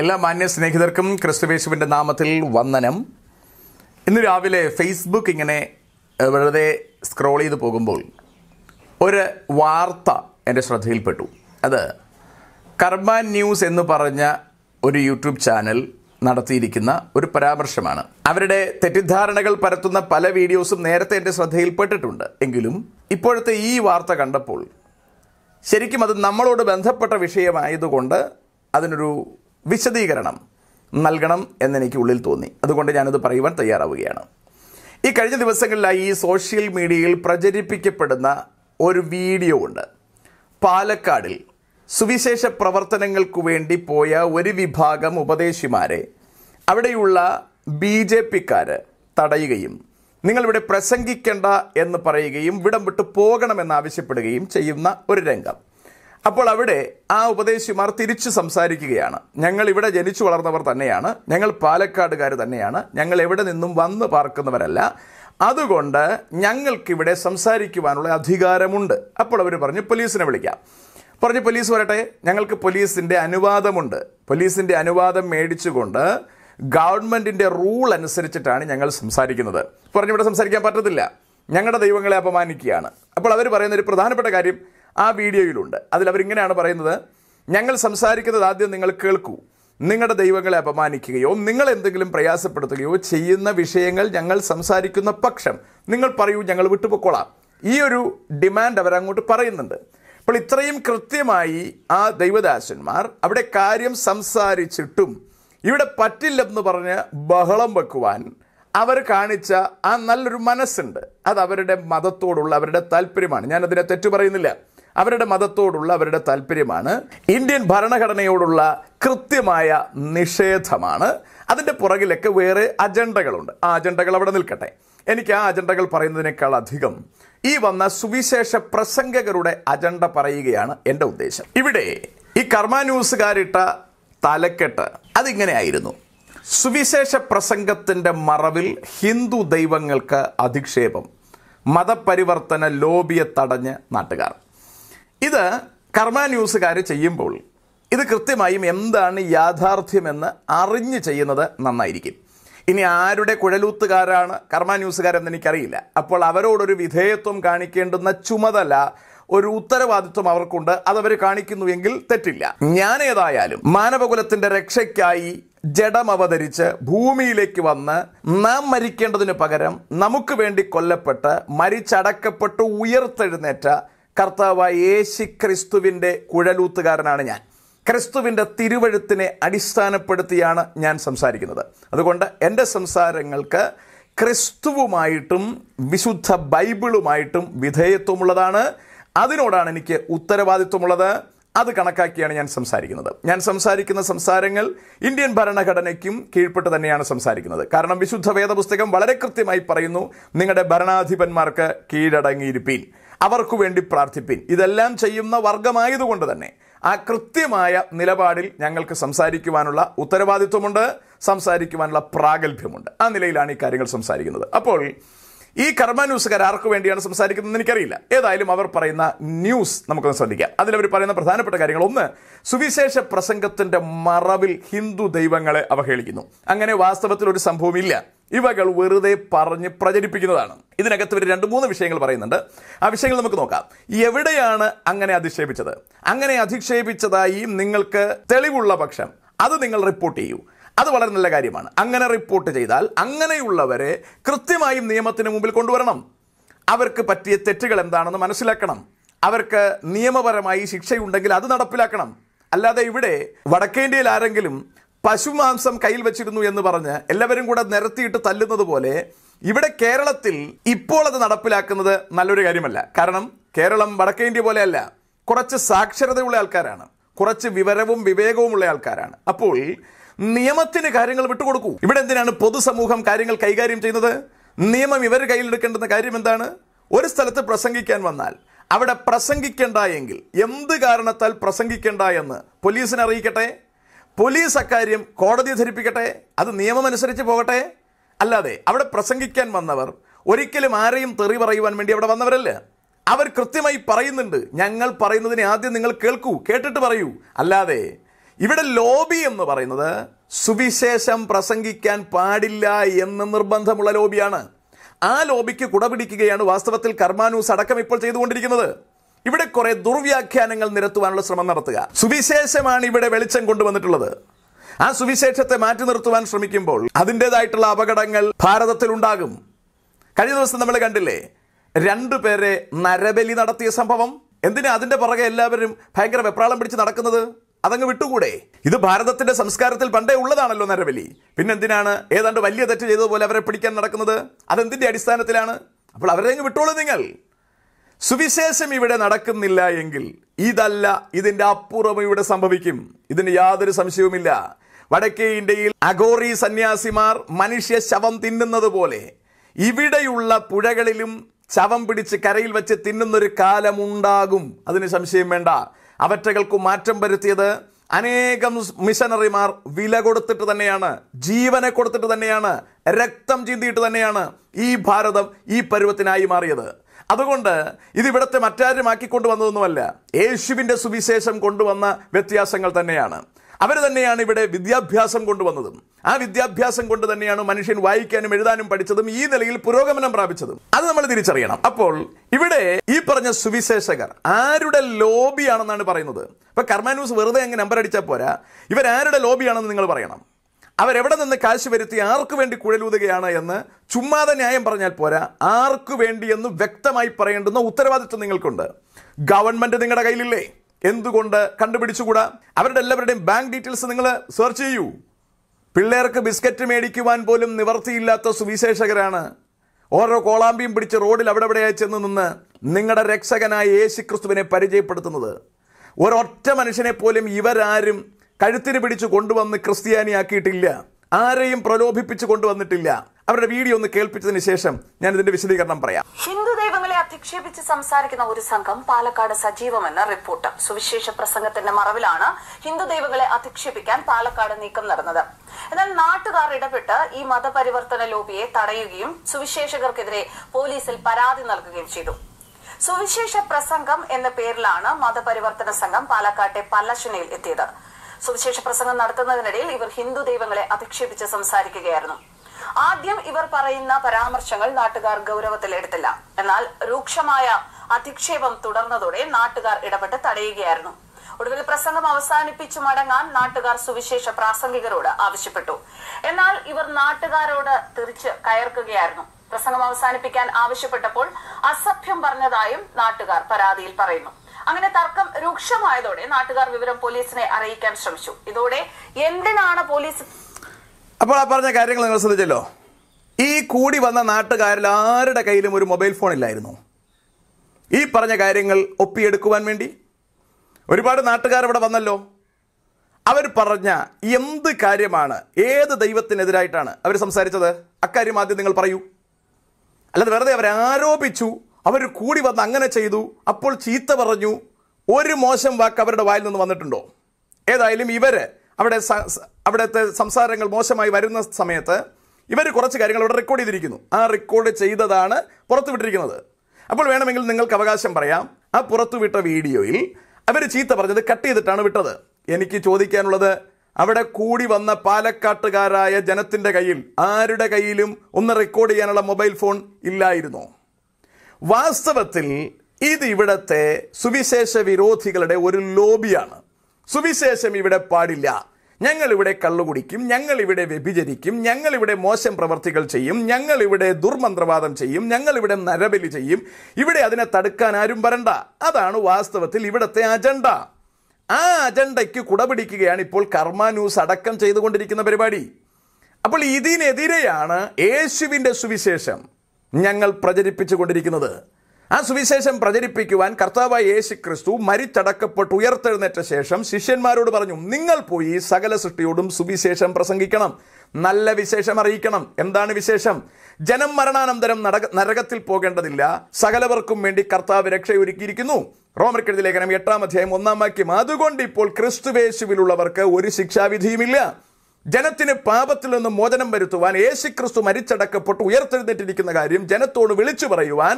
എല്ലാ മാന്യ സ്നേഹിതർക്കും ക്രിസ്തുവേശുവിൻ്റെ നാമത്തിൽ വന്ദനം ഇന്ന് രാവിലെ ഫേസ്ബുക്ക് ഇങ്ങനെ ഏഹ്, വെറുതെ സ്ക്രോൾ ചെയ്ത് പോകുമ്പോൾ ഒരു വാർത്ത എൻ്റെ ശ്രദ്ധയിൽപ്പെട്ടു അത് കർമ്മ ന്യൂസ് എന്ന് പറഞ്ഞ ഒരു യൂട്യൂബ് ചാനൽ നടത്തിയിരിക്കുന്ന ഒരു പരാമർശമാണ് അവരുടെ തെറ്റിദ്ധാരണകൾ പരത്തുന്ന പല വീഡിയോസും നേരത്തെ എൻ്റെ ശ്രദ്ധയിൽപ്പെട്ടിട്ടുണ്ട് എങ്കിലും ഇപ്പോഴത്തെ ഈ വാർത്ത കണ്ടപ്പോൾ ശരിക്കും അത് നമ്മളോട് ബന്ധപ്പെട്ട വിഷയമായതുകൊണ്ട് അതിനൊരു വിശദീകരണം നൽകണം എന്നെനിക്ക് ഉള്ളിൽ തോന്നി അതുകൊണ്ട് ഞാനത് പറയുവാൻ തയ്യാറാവുകയാണ് ഈ കഴിഞ്ഞ ദിവസങ്ങളിലായി ഈ സോഷ്യൽ മീഡിയയിൽ പ്രചരിപ്പിക്കപ്പെടുന്ന ഒരു വീഡിയോ ഉണ്ട് പാലക്കാടിൽ സുവിശേഷ പ്രവർത്തനങ്ങൾക്കു വേണ്ടി പോയ ഒരു വിഭാഗം ഉപദേശിമാരെ അവിടെയുള്ള ബി ജെ പിക്കാര് തടയുകയും നിങ്ങളിവിടെ പ്രസംഗിക്കേണ്ട എന്ന് പറയുകയും വിടം വിട്ട് പോകണമെന്ന് ആവശ്യപ്പെടുകയും ചെയ്യുന്ന ഒരു രംഗം അപ്പോൾ അവിടെ ആ ഉപദേശിമാർ തിരിച്ചു സംസാരിക്കുകയാണ് ഞങ്ങൾ ഇവിടെ ജനിച്ചു വളർന്നവർ തന്നെയാണ് ഞങ്ങൾ പാലക്കാടുകാർ തന്നെയാണ് ഞങ്ങൾ എവിടെ നിന്നും വന്ന് പാർക്കുന്നവരല്ല അതുകൊണ്ട് ഞങ്ങൾക്കിവിടെ സംസാരിക്കുവാനുള്ള അധികാരമുണ്ട് അപ്പോൾ അവർ പറഞ്ഞു പോലീസിനെ വിളിക്കാം പറഞ്ഞു പോലീസ് വരട്ടെ ഞങ്ങൾക്ക് പോലീസിന്റെ അനുവാദമുണ്ട് പോലീസിന്റെ അനുവാദം മേടിച്ചുകൊണ്ട് ഗവൺമെന്റിന്റെ റൂൾ അനുസരിച്ചിട്ടാണ് ഞങ്ങൾ സംസാരിക്കുന്നത് പറഞ്ഞു ഇവിടെ സംസാരിക്കാൻ പറ്റത്തില്ല ഞങ്ങളുടെ ദൈവങ്ങളെ അപമാനിക്കുകയാണ് അപ്പോൾ അവർ പറയുന്ന ഒരു പ്രധാനപ്പെട്ട കാര്യം ആ വീഡിയോയിലുണ്ട് അതിൽ അവരിങ്ങനെയാണ് പറയുന്നത് ഞങ്ങൾ സംസാരിക്കുന്നത് ആദ്യം നിങ്ങൾ കേൾക്കൂ നിങ്ങളുടെ ദൈവങ്ങളെ അപമാനിക്കുകയോ നിങ്ങൾ എന്തെങ്കിലും പ്രയാസപ്പെടുത്തുകയോ ചെയ്യുന്ന വിഷയങ്ങൾ ഞങ്ങൾ സംസാരിക്കുന്ന പക്ഷം നിങ്ങൾ പറയൂ ഞങ്ങൾ വിട്ടുപൊക്കോളാം ഈ ഒരു ഡിമാൻഡ് അവരങ്ങോട്ട് പറയുന്നുണ്ട് അപ്പോൾ ഇത്രയും കൃത്യമായി ആ ദൈവദാസന്മാർ അവിടെ കാര്യം സംസാരിച്ചിട്ടും ഇവിടെ പറ്റില്ലെന്ന് പറഞ്ഞ് ബഹളം വെക്കുവാൻ അവർ കാണിച്ച ആ നല്ലൊരു മനസ്സുണ്ട് അത് അവരുടെ മതത്തോടുള്ള അവരുടെ താല്പര്യമാണ് ഞാൻ അതിനെ തെറ്റു പറയുന്നില്ല അവരുടെ മതത്തോടുള്ള അവരുടെ താല്പര്യമാണ് ഇന്ത്യൻ ഭരണഘടനയോടുള്ള കൃത്യമായ നിഷേധമാണ് അതിൻ്റെ പുറകിലൊക്കെ വേറെ അജണ്ടകളുണ്ട് ആ അജണ്ടകൾ അവിടെ നിൽക്കട്ടെ എനിക്ക് ആ അജണ്ടകൾ പറയുന്നതിനേക്കാൾ അധികം ഈ വന്ന സുവിശേഷ പ്രസംഗകരുടെ അജണ്ട പറയുകയാണ് എൻ്റെ ഉദ്ദേശം ഇവിടെ ഈ കർമ്മ ന്യൂസുകാരിട്ട തലക്കെട്ട് അതിങ്ങനെയായിരുന്നു സുവിശേഷ പ്രസംഗത്തിന്റെ മറവിൽ ഹിന്ദു ദൈവങ്ങൾക്ക് അധിക്ഷേപം മതപരിവർത്തന ലോബിയെ തടഞ്ഞ് നാട്ടുകാർ ഇത് കർമ്മ ന്യൂസുകാർ ചെയ്യുമ്പോൾ ഇത് കൃത്യമായും എന്താണ് യാഥാർത്ഥ്യമെന്ന് അറിഞ്ഞ് ചെയ്യുന്നത് നന്നായിരിക്കും ഇനി ആരുടെ കുഴലൂത്തുകാരാണ് കർമ്മ ന്യൂസുകാരെന്ന് എനിക്കറിയില്ല അപ്പോൾ അവരോടൊരു വിധേയത്വം കാണിക്കേണ്ടുന്ന ചുമതല ഒരു ഉത്തരവാദിത്വം അവർക്കുണ്ട് അതവർ കാണിക്കുന്നു എങ്കിൽ തെറ്റില്ല ഞാൻ ഏതായാലും മാനവകുലത്തിന്റെ രക്ഷയ്ക്കായി ജഡം അവതരിച്ച് ഭൂമിയിലേക്ക് വന്ന് നാം മരിക്കേണ്ടതിന് പകരം നമുക്ക് വേണ്ടി കൊല്ലപ്പെട്ട് മരിച്ചടക്കപ്പെട്ട് ഉയർത്തെഴുന്നേറ്റ കർത്താവായ യേശു ക്രിസ്തുവിൻ്റെ കുഴലൂത്തുകാരനാണ് ഞാൻ ക്രിസ്തുവിൻ്റെ തിരുവഴുത്തിനെ അടിസ്ഥാനപ്പെടുത്തിയാണ് ഞാൻ സംസാരിക്കുന്നത് അതുകൊണ്ട് എൻ്റെ സംസാരങ്ങൾക്ക് ക്രിസ്തുവുമായിട്ടും വിശുദ്ധ ബൈബിളുമായിട്ടും വിധേയത്വമുള്ളതാണ് അതിനോടാണ് എനിക്ക് ഉത്തരവാദിത്വമുള്ളത് അത് കണക്കാക്കിയാണ് ഞാൻ സംസാരിക്കുന്നത് ഞാൻ സംസാരിക്കുന്ന സംസാരങ്ങൾ ഇന്ത്യൻ ഭരണഘടനയ്ക്കും കീഴ്പ്പെട്ട് തന്നെയാണ് സംസാരിക്കുന്നത് കാരണം വിശുദ്ധ വേദപുസ്തകം വളരെ കൃത്യമായി പറയുന്നു നിങ്ങളുടെ ഭരണാധിപന്മാർക്ക് കീഴടങ്ങിയിരിപ്പീൻ അവർക്കു വേണ്ടി പ്രാർത്ഥിപ്പിൻ ഇതെല്ലാം ചെയ്യുന്ന വർഗമായതുകൊണ്ട് തന്നെ ആ കൃത്യമായ നിലപാടിൽ ഞങ്ങൾക്ക് സംസാരിക്കുവാനുള്ള ഉത്തരവാദിത്വമുണ്ട് സംസാരിക്കുവാനുള്ള പ്രാഗൽഭ്യമുണ്ട് ആ നിലയിലാണ് ഈ കാര്യങ്ങൾ സംസാരിക്കുന്നത് അപ്പോൾ ഈ കർമ്മ ന്യൂസുകാർ ആർക്ക് വേണ്ടിയാണ് സംസാരിക്കുന്നതെന്ന് എനിക്കറിയില്ല ഏതായാലും അവർ പറയുന്ന ന്യൂസ് നമുക്കൊന്ന് ശ്രദ്ധിക്കാം അതിലവർ പറയുന്ന പ്രധാനപ്പെട്ട കാര്യങ്ങൾ ഒന്ന് സുവിശേഷ പ്രസംഗത്തിന്റെ മറവിൽ ഹിന്ദു ദൈവങ്ങളെ അവഹേളിക്കുന്നു അങ്ങനെ വാസ്തവത്തിൽ ഒരു സംഭവമില്ല ഇവകൾ വെറുതെ പറഞ്ഞ് പ്രചരിപ്പിക്കുന്നതാണ് ഇതിനകത്ത് ഇവർ രണ്ട് മൂന്ന് വിഷയങ്ങൾ പറയുന്നുണ്ട് ആ വിഷയങ്ങൾ നമുക്ക് നോക്കാം എവിടെയാണ് അങ്ങനെ അധിക്ഷേപിച്ചത് അങ്ങനെ അധിക്ഷേപിച്ചതായി നിങ്ങൾക്ക് തെളിവുള്ള പക്ഷം അത് നിങ്ങൾ റിപ്പോർട്ട് ചെയ്യൂ അത് വളരെ നല്ല കാര്യമാണ് അങ്ങനെ റിപ്പോർട്ട് ചെയ്താൽ അങ്ങനെയുള്ളവരെ കൃത്യമായും നിയമത്തിന് മുമ്പിൽ കൊണ്ടുവരണം അവർക്ക് പറ്റിയ തെറ്റുകൾ എന്താണെന്ന് മനസ്സിലാക്കണം അവർക്ക് നിയമപരമായി ശിക്ഷയുണ്ടെങ്കിൽ അത് നടപ്പിലാക്കണം അല്ലാതെ ഇവിടെ വടക്കേന്ത്യയിൽ ആരെങ്കിലും പശുമാംസം കയ്യിൽ വെച്ചിരുന്നു എന്ന് പറഞ്ഞ് എല്ലാവരും കൂടെ നിരത്തിയിട്ട് തല്ലുന്നത് പോലെ ഇവിടെ കേരളത്തിൽ ഇപ്പോൾ അത് നടപ്പിലാക്കുന്നത് നല്ലൊരു കാര്യമല്ല കാരണം കേരളം വടക്കേന്ത്യ പോലെയല്ല കുറച്ച് സാക്ഷരതയുള്ള ആൾക്കാരാണ് കുറച്ച് വിവരവും വിവേകവുമുള്ള ആൾക്കാരാണ് അപ്പോൾ നിയമത്തിന് കാര്യങ്ങൾ വിട്ടുകൊടുക്കൂ ഇവിടെ എന്തിനാണ് പൊതുസമൂഹം കാര്യങ്ങൾ കൈകാര്യം ചെയ്യുന്നത് നിയമം ഇവർ കയ്യിലെടുക്കേണ്ടുന്ന കാര്യം എന്താണ് ഒരു സ്ഥലത്ത് പ്രസംഗിക്കാൻ വന്നാൽ അവിടെ പ്രസംഗിക്കേണ്ട എങ്കിൽ എന്ത് കാരണത്താൽ പ്രസംഗിക്കേണ്ട എന്ന് പോലീസിനെ അറിയിക്കട്ടെ പോലീസ് അക്കാര്യം കോടതിയെ ധരിപ്പിക്കട്ടെ അത് നിയമമനുസരിച്ച് പോകട്ടെ അല്ലാതെ അവിടെ പ്രസംഗിക്കാൻ വന്നവർ ഒരിക്കലും ആരെയും തെറി പറയുവാൻ വേണ്ടി അവിടെ വന്നവരല്ല അവർ കൃത്യമായി പറയുന്നുണ്ട് ഞങ്ങൾ പറയുന്നതിനെ ആദ്യം നിങ്ങൾ കേൾക്കൂ കേട്ടിട്ട് പറയൂ അല്ലാതെ ഇവിടെ ലോബി എന്ന് പറയുന്നത് സുവിശേഷം പ്രസംഗിക്കാൻ പാടില്ല എന്ന് നിർബന്ധമുള്ള ലോബിയാണ് ആ ലോബിക്ക് കുടപിടിക്കുകയാണ് വാസ്തവത്തിൽ കർമാനൂസ് അടക്കം ഇപ്പോൾ ചെയ്തുകൊണ്ടിരിക്കുന്നത് ഇവിടെ കുറെ ദുർവ്യാഖ്യാനങ്ങൾ നിരത്തുവാനുള്ള ശ്രമം നടത്തുക സുവിശേഷമാണ് ഇവിടെ വെളിച്ചം കൊണ്ടുവന്നിട്ടുള്ളത് ആ സുവിശേഷത്തെ മാറ്റി നിർത്തുവാൻ ശ്രമിക്കുമ്പോൾ അതിൻ്റെതായിട്ടുള്ള അപകടങ്ങൾ ഭാരതത്തിൽ ഉണ്ടാകും കഴിഞ്ഞ ദിവസം നമ്മൾ കണ്ടില്ലേ രണ്ടു പേരെ നരബലി നടത്തിയ സംഭവം എന്തിനാ അതിന്റെ പുറകെ എല്ലാവരും ഭയങ്കര വെപ്രാളം പിടിച്ച് നടക്കുന്നത് അതങ്ങ് വിട്ടുകൂടെ ഇത് ഭാരതത്തിന്റെ സംസ്കാരത്തിൽ പണ്ടേ ഉള്ളതാണല്ലോ നരബലി പിന്നെന്തിനാണ് ഏതാണ്ട് വലിയ തെറ്റ് ചെയ്തതുപോലെ അവരെ പിടിക്കാൻ നടക്കുന്നത് അതെന്തിന്റെ അടിസ്ഥാനത്തിലാണ് അപ്പോൾ അവരെ അങ്ങ് വിട്ടോളൂ നിങ്ങൾ സുവിശേഷം ഇവിടെ നടക്കുന്നില്ല എങ്കിൽ ഇതല്ല ഇതിന്റെ അപ്പുറം ഇവിടെ സംഭവിക്കും ഇതിന് യാതൊരു സംശയവുമില്ല വടക്കേ ഇന്ത്യയിൽ അഗോറി സന്യാസിമാർ മനുഷ്യ ശവം തിന്നുന്നത് പോലെ ഇവിടെയുള്ള പുഴകളിലും ശവം പിടിച്ച് കരയിൽ വെച്ച് തിന്നുന്നൊരു കാലമുണ്ടാകും അതിന് സംശയം വേണ്ട അവറ്റകൾക്ക് മാറ്റം വരുത്തിയത് അനേകം മിഷനറിമാർ വില കൊടുത്തിട്ട് തന്നെയാണ് ജീവനെ കൊടുത്തിട്ട് തന്നെയാണ് രക്തം ചിന്തിയിട്ട് തന്നെയാണ് ഈ ഭാരതം ഈ പരുവത്തിനായി മാറിയത് അതുകൊണ്ട് ഇത് ഇവിടുത്തെ മറ്റാരും ആക്കിക്കൊണ്ടുവന്നതൊന്നുമല്ല യേശുവിന്റെ സുവിശേഷം കൊണ്ടുവന്ന വ്യത്യാസങ്ങൾ തന്നെയാണ് അവർ തന്നെയാണ് ഇവിടെ വിദ്യാഭ്യാസം കൊണ്ടുവന്നതും ആ വിദ്യാഭ്യാസം കൊണ്ട് തന്നെയാണ് മനുഷ്യൻ വായിക്കാനും എഴുതാനും പഠിച്ചതും ഈ നിലയിൽ പുരോഗമനം പ്രാപിച്ചതും അത് നമ്മൾ തിരിച്ചറിയണം അപ്പോൾ ഇവിടെ ഈ പറഞ്ഞ സുവിശേഷകർ ആരുടെ ലോബിയാണെന്നാണ് പറയുന്നത് ഇപ്പൊ കർമാനൂസ് വെറുതെ അങ്ങ് നമ്പർ അടിച്ചാൽ പോരാ ഇവരാരുടെ ലോബിയാണെന്ന് നിങ്ങൾ പറയണം അവരെവിടെ നിന്ന് കാശ് വരുത്തി ആർക്കു വേണ്ടി കുഴലൂതുകയാണ് എന്ന് ചുമ്മാതെ ന്യായം പറഞ്ഞാൽ പോരാ ആർക്കു വേണ്ടി എന്ന് വ്യക്തമായി പറയേണ്ടുന്ന ഉത്തരവാദിത്വം നിങ്ങൾക്കുണ്ട് ഗവൺമെന്റ് നിങ്ങളുടെ കയ്യിലില്ലേ എന്തുകൊണ്ട് കണ്ടുപിടിച്ചുകൂടാ അവരുടെ എല്ലാവരുടെയും ബാങ്ക് ഡീറ്റെയിൽസ് നിങ്ങൾ സെർച്ച് ചെയ്യൂ പിള്ളേർക്ക് ബിസ്ക്കറ്റ് മേടിക്കുവാൻ പോലും നിവർത്തിയില്ലാത്ത സുവിശേഷകരാണ് ഓരോ കോളാമ്പിയും പിടിച്ച് റോഡിൽ അവിടെ എവിടെയായി ചെന്ന് നിന്ന് നിങ്ങളുടെ രക്ഷകനായ യേശു ക്രിസ്തുവിനെ പരിചയപ്പെടുത്തുന്നത് ഒരൊറ്റ മനുഷ്യനെ പോലും ഇവരാരും കഴുത്തിന് പിടിച്ച് കൊണ്ടുവന്ന് ക്രിസ്ത്യാനിയാക്കിയിട്ടില്ല ആരെയും പ്രലോഭിപ്പിച്ച് കൊണ്ടുവന്നിട്ടില്ല അവരുടെ വീഡിയോ ഒന്ന് കേൾപ്പിച്ചതിന് ശേഷം ഞാൻ ഇതിന്റെ വിശദീകരണം പറയാം ഹിന്ദു ദൈവങ്ങളെ അധിക്ഷേപിച്ച് സംസാരിക്കുന്ന ഒരു സംഘം പാലക്കാട് സജീവമെന്ന് റിപ്പോർട്ട് സുവിശേഷ പ്രസംഗത്തിന്റെ മറവിലാണ് ഹിന്ദു ദൈവങ്ങളെ അധിക്ഷേപിക്കാൻ പാലക്കാട് നീക്കം നടന്നത് എന്നാൽ നാട്ടുകാർ ഇടപെട്ട് ഈ മതപരിവർത്തന ലോബിയെ തടയുകയും സുവിശേഷകർക്കെതിരെ പോലീസിൽ പരാതി നൽകുകയും ചെയ്തു സുവിശേഷ പ്രസംഗം എന്ന പേരിലാണ് മതപരിവർത്തന സംഘം പാലക്കാട്ടെ പല്ലശനയിൽ എത്തിയത് സുവിശേഷ പ്രസംഗം നടത്തുന്നതിനിടയിൽ ഇവർ ഹിന്ദു ദൈവങ്ങളെ അധിക്ഷേപിച്ച് സംസാരിക്കുകയായിരുന്നു ആദ്യം ഇവർ പറയുന്ന പരാമർശങ്ങൾ നാട്ടുകാർ ഗൗരവത്തിലെടുത്തില്ല എന്നാൽ രൂക്ഷമായ അധിക്ഷേപം തുടർന്നതോടെ നാട്ടുകാർ ഇടപെട്ട് തടയുകയായിരുന്നു ഒടുവിൽ പ്രസംഗം അവസാനിപ്പിച്ചു മടങ്ങാൻ നാട്ടുകാർ സുവിശേഷ പ്രാസംഗികരോട് ആവശ്യപ്പെട്ടു എന്നാൽ ഇവർ നാട്ടുകാരോട് തിരിച്ച് കയർക്കുകയായിരുന്നു പ്രസംഗം അവസാനിപ്പിക്കാൻ ആവശ്യപ്പെട്ടപ്പോൾ അസഭ്യം പറഞ്ഞതായും നാട്ടുകാർ പരാതിയിൽ പറയുന്നു അങ്ങനെ തർക്കം രൂക്ഷമായതോടെ നാട്ടുകാർ വിവരം പോലീസിനെ അറിയിക്കാൻ ശ്രമിച്ചു ഇതോടെ എന്തിനാണ് പോലീസ് അപ്പോൾ ആ പറഞ്ഞ കാര്യങ്ങൾ നിങ്ങൾ ശ്രദ്ധിച്ചല്ലോ ഈ കൂടി വന്ന നാട്ടുകാരിൽ ആരുടെ കയ്യിലും ഒരു മൊബൈൽ ഫോൺ ഇല്ലായിരുന്നു ഈ പറഞ്ഞ കാര്യങ്ങൾ ഒപ്പിയെടുക്കുവാൻ വേണ്ടി ഒരുപാട് നാട്ടുകാർ ഇവിടെ വന്നല്ലോ അവർ പറഞ്ഞ എന്ത് കാര്യമാണ് ഏത് ദൈവത്തിനെതിരായിട്ടാണ് അവർ സംസാരിച്ചത് അക്കാര്യം ആദ്യം നിങ്ങൾ പറയൂ അല്ലാതെ വെറുതെ അവരെ ആരോപിച്ചു അവർ കൂടി വന്ന് അങ്ങനെ ചെയ്തു അപ്പോൾ ചീത്ത പറഞ്ഞു ഒരു മോശം വാക്ക് അവരുടെ വായിൽ നിന്ന് വന്നിട്ടുണ്ടോ ഏതായാലും ഇവര് അവിടെ സ- സ- അവിടുത്തെ സംസാരങ്ങൾ മോശമായി വരുന്ന സമയത്ത് ഇവർ കുറച്ച് കാര്യങ്ങൾ ഇവിടെ റെക്കോർഡ് ചെയ്തിരിക്കുന്നു ആ റെക്കോർഡ് ചെയ്തതാണ് പുറത്തുവിട്ടിരിക്കുന്നത് അപ്പോൾ വേണമെങ്കിൽ നിങ്ങൾക്ക് അവകാശം പറയാം ആ പുറത്തുവിട്ട വീഡിയോയിൽ അവർ ചീത്ത പറഞ്ഞത് കട്ട് ചെയ്തിട്ടാണ് വിട്ടത് എനിക്ക് ചോദിക്കാനുള്ളത് അവിടെ കൂടി വന്ന പാലക്കാട്ടുകാരായ ജനത്തിന്റെ കയ്യിൽ ആരുടെ കയ്യിലും ഒന്ന് റെക്കോർഡ് ചെയ്യാനുള്ള മൊബൈൽ ഫോൺ ഇല്ലായിരുന്നോ വാസ്തവത്തിൽ ഇത് ഇവിടത്തെ സുവിശേഷ വിരോധികളുടെ ഒരു ലോബിയാണ് സുവിശേഷം ഇവിടെ പാടില്ല ഞങ്ങൾ ഇവിടെ കള്ളുകുടിക്കും ഞങ്ങൾ ഇവിടെ വ്യഭിചരിക്കും ഞങ്ങൾ ഇവിടെ മോശം പ്രവർത്തികൾ ചെയ്യും ഞങ്ങൾ ഇവിടെ ദുർമന്ത്രവാദം ചെയ്യും ഞങ്ങൾ ഇവിടെ നരബലി ചെയ്യും ഇവിടെ അതിനെ തടുക്കാൻ ആരും വരണ്ട അതാണ് വാസ്തവത്തിൽ ഇവിടത്തെ അജണ്ട ആ അജണ്ടയ്ക്ക് കുടപിടിക്കുകയാണ് ഇപ്പോൾ കർമ്മ ന്യൂസ് അടക്കം ചെയ്തുകൊണ്ടിരിക്കുന്ന പരിപാടി അപ്പോൾ ഇതിനെതിരെയാണ് യേശുവിൻ്റെ സുവിശേഷം ഞങ്ങൾ പ്രചരിപ്പിച്ചു കൊണ്ടിരിക്കുന്നത് ആ സുവിശേഷം പ്രചരിപ്പിക്കുവാൻ കർത്താവായ യേശു ക്രിസ്തു മരിച്ചടക്കപ്പെട്ട് ഉയർത്തെഴുന്നേറ്റ ശേഷം ശിഷ്യന്മാരോട് പറഞ്ഞു നിങ്ങൾ പോയി സകല സൃഷ്ടിയോടും സുവിശേഷം പ്രസംഗിക്കണം നല്ല വിശേഷം അറിയിക്കണം എന്താണ് വിശേഷം ജനം മരണാനന്തരം നടക- നരകത്തിൽ പോകേണ്ടതില്ല സകലവർക്കും വേണ്ടി കർത്താവ് രക്ഷയൊരുക്കിയിരിക്കുന്നു റോമർക്കെഴുതി ലേഖനം എട്ടാം അധ്യായം ഒന്നാം വാക്യം അതുകൊണ്ട് ഇപ്പോൾ ക്രിസ്തുവേശുവിലുള്ളവർക്ക് ഒരു ശിക്ഷാവിധിയുമില്ല ജനത്തിന് പാപത്തിൽ നിന്ന് മോചനം വരുത്തുവാൻ യേശുക്രിസ്തു മരിച്ചടക്കപ്പെട്ട് ഉയർത്തെഴുന്നേറ്റിരിക്കുന്ന കാര്യം ജനത്തോട് വിളിച്ചു പറയുവാൻ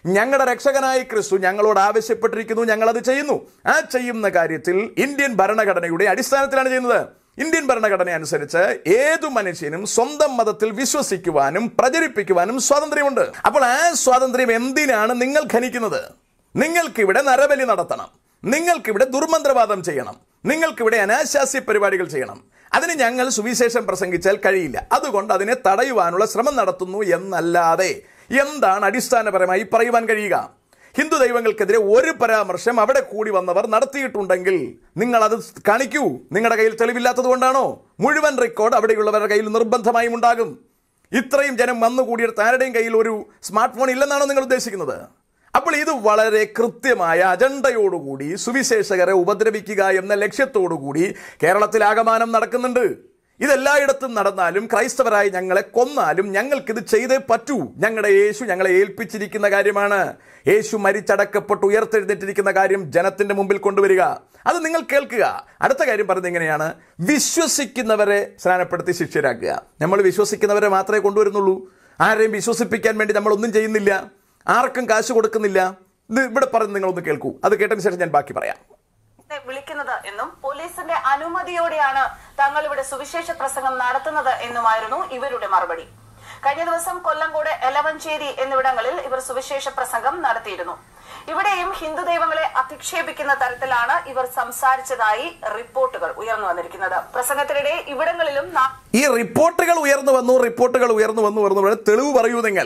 ഞങ്ങളുടെ രക്ഷകനായ ക്രിസ്തു ഞങ്ങളോട് ആവശ്യപ്പെട്ടിരിക്കുന്നു ഞങ്ങൾ അത് ചെയ്യുന്നു ആ ചെയ്യുന്ന കാര്യത്തിൽ ഇന്ത്യൻ ഭരണഘടനയുടെ അടിസ്ഥാനത്തിലാണ് ചെയ്യുന്നത് ഇന്ത്യൻ ഭരണഘടന അനുസരിച്ച് ഏതു മനുഷ്യനും സ്വന്തം മതത്തിൽ വിശ്വസിക്കുവാനും പ്രചരിപ്പിക്കുവാനും സ്വാതന്ത്ര്യമുണ്ട് അപ്പോൾ ആ സ്വാതന്ത്ര്യം എന്തിനാണ് നിങ്ങൾ ഖനിക്കുന്നത് നിങ്ങൾക്കിവിടെ നരബലി നടത്തണം നിങ്ങൾക്കിവിടെ ദുർമന്ത്രവാദം ചെയ്യണം നിങ്ങൾക്കിവിടെ അനാശാസ്യ പരിപാടികൾ ചെയ്യണം അതിന് ഞങ്ങൾ സുവിശേഷം പ്രസംഗിച്ചാൽ കഴിയില്ല അതുകൊണ്ട് അതിനെ തടയുവാനുള്ള ശ്രമം നടത്തുന്നു എന്നല്ലാതെ എന്താണ് അടിസ്ഥാനപരമായി പറയുവാൻ കഴിയുക ഹിന്ദു ദൈവങ്ങൾക്കെതിരെ ഒരു പരാമർശം അവിടെ കൂടി വന്നവർ നടത്തിയിട്ടുണ്ടെങ്കിൽ നിങ്ങൾ അത് കാണിക്കൂ നിങ്ങളുടെ കയ്യിൽ തെളിവില്ലാത്തത് കൊണ്ടാണോ മുഴുവൻ റെക്കോർഡ് അവിടെയുള്ളവരുടെ കയ്യിൽ നിർബന്ധമായും ഉണ്ടാകും ഇത്രയും ജനം വന്നുകൂടിയെടുത്ത് ആരുടെയും കയ്യിൽ ഒരു സ്മാർട്ട് ഫോൺ ഇല്ലെന്നാണോ നിങ്ങൾ ഉദ്ദേശിക്കുന്നത് അപ്പോൾ ഇത് വളരെ കൃത്യമായ അജണ്ടയോടുകൂടി സുവിശേഷകരെ ഉപദ്രവിക്കുക എന്ന ലക്ഷ്യത്തോടുകൂടി കേരളത്തിലാകമാനം നടക്കുന്നുണ്ട് ഇതെല്ലായിടത്തും നടന്നാലും ക്രൈസ്തവരായി ഞങ്ങളെ കൊന്നാലും ഞങ്ങൾക്കിത് ചെയ്തേ പറ്റൂ ഞങ്ങളുടെ യേശു ഞങ്ങളെ ഏൽപ്പിച്ചിരിക്കുന്ന കാര്യമാണ് യേശു മരിച്ചടക്കപ്പെട്ട് ഉയർത്തെഴുന്നേറ്റിരിക്കുന്ന കാര്യം ജനത്തിന്റെ മുമ്പിൽ കൊണ്ടുവരിക അത് നിങ്ങൾ കേൾക്കുക അടുത്ത കാര്യം പറയുന്നത് എങ്ങനെയാണ് വിശ്വസിക്കുന്നവരെ സ്നാനപ്പെടുത്തി ശിഷ്യരാക്കുക നമ്മൾ വിശ്വസിക്കുന്നവരെ മാത്രമേ കൊണ്ടുവരുന്നുള്ളൂ ആരെയും വിശ്വസിപ്പിക്കാൻ വേണ്ടി നമ്മൾ ഒന്നും ചെയ്യുന്നില്ല ആർക്കും കാശ് കൊടുക്കുന്നില്ല ഇത് ഇവിടെ പറഞ്ഞ് നിങ്ങളൊന്ന് കേൾക്കൂ അത് കേട്ടതിന് ശേഷം ഞാൻ ബാക്കി പറയാം െ വിളിക്കുന്നത് എന്നും പോലീസിന്റെ അനുമതിയോടെയാണ് തങ്ങൾ ഇവിടെ സുവിശേഷ പ്രസംഗം നടത്തുന്നത് എന്നുമായിരുന്നു ഇവരുടെ മറുപടി കഴിഞ്ഞ ദിവസം കൊല്ലങ്കോട് എലവഞ്ചേരി എന്നിവിടങ്ങളിൽ ഇവർ സുവിശേഷ പ്രസംഗം നടത്തിയിരുന്നു ഇവിടെയും ഹിന്ദു ദൈവങ്ങളെ അധിക്ഷേപിക്കുന്ന തരത്തിലാണ് ഇവർ സംസാരിച്ചതായി റിപ്പോർട്ടുകൾ ഉയർന്നു വന്നിരിക്കുന്നത് പ്രസംഗത്തിനിടെ ഇവിടങ്ങളിലും നാ- ഈ റിപ്പോർട്ടുകൾ ഉയർന്നു വന്നു റിപ്പോർട്ടുകൾ ഉയർന്നു വന്നു ഉയർന്നു വന്നു തെളിവ് പറയൂ നിങ്ങൾ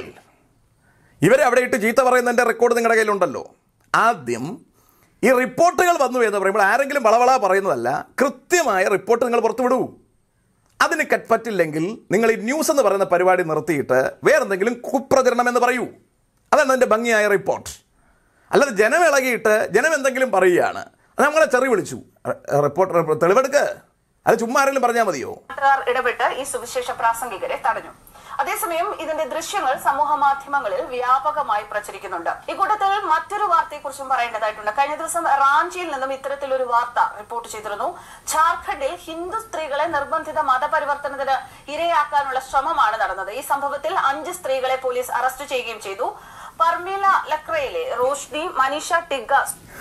ഇവരെ അവിടെ ഇട്ട് ചീത്ത പറയുന്നതിന്റെ റെക്കോർഡ് നിങ്ങളുടെ കയ്യിലുണ്ടല്ലോ ആദ്യം ഈ റിപ്പോർട്ടുകൾ വന്നു എന്ന് പറയുമ്പോൾ ആരെങ്കിലും വളവള പറയുന്നതല്ല കൃത്യമായ റിപ്പോർട്ട് നിങ്ങൾ പുറത്തുവിടൂ അതിന് കറ്റ് പറ്റില്ലെങ്കിൽ നിങ്ങൾ ഈ ന്യൂസ് എന്ന് പറയുന്ന പരിപാടി നിർത്തിയിട്ട് വേറെന്തെങ്കിലും കുപ്രചരണം എന്ന് പറയൂ അതാണ് അതിന്റെ ഭംഗിയായ റിപ്പോർട്ട് അല്ലാതെ ജനം ഇളകിയിട്ട് ജനം എന്തെങ്കിലും പറയുകയാണ് അത് നമ്മളെ ചെറി വിളിച്ചു റിപ്പോർട്ടർ തെളിവെടുക്ക് അത് ചുമ്മാ ആരെങ്കിലും പറഞ്ഞാൽ മതിയോ നാട്ടുകാർ ഇടപെട്ട് ഈ സുവിശേഷ പ്രാസംഗികരെ തടഞ്ഞു അതേസമയം ഇതിന്റെ ദൃശ്യങ്ങൾ സമൂഹ മാധ്യമങ്ങളിൽ വ്യാപകമായി പ്രചരിക്കുന്നുണ്ട് ഇക്കൂട്ടത്തിൽ മറ്റൊരു വാർത്തയെക്കുറിച്ചും പറയേണ്ടതായിട്ടുണ്ട് കഴിഞ്ഞ ദിവസം റാഞ്ചിയിൽ നിന്നും ഇത്തരത്തിലൊരു വാർത്ത റിപ്പോർട്ട് ചെയ്തിരുന്നു ഝാർഖണ്ഡിൽ ഹിന്ദു സ്ത്രീകളെ നിർബന്ധിത മതപരിവർത്തനത്തിന് ഇരയാക്കാനുള്ള ശ്രമമാണ് നടന്നത് ഈ സംഭവത്തിൽ അഞ്ച് സ്ത്രീകളെ പോലീസ് അറസ്റ്റ് ചെയ്യുകയും ചെയ്തു പർമീല ലക്രയിലെ റോഷ്നി മനീഷ ടിഗ്ഗ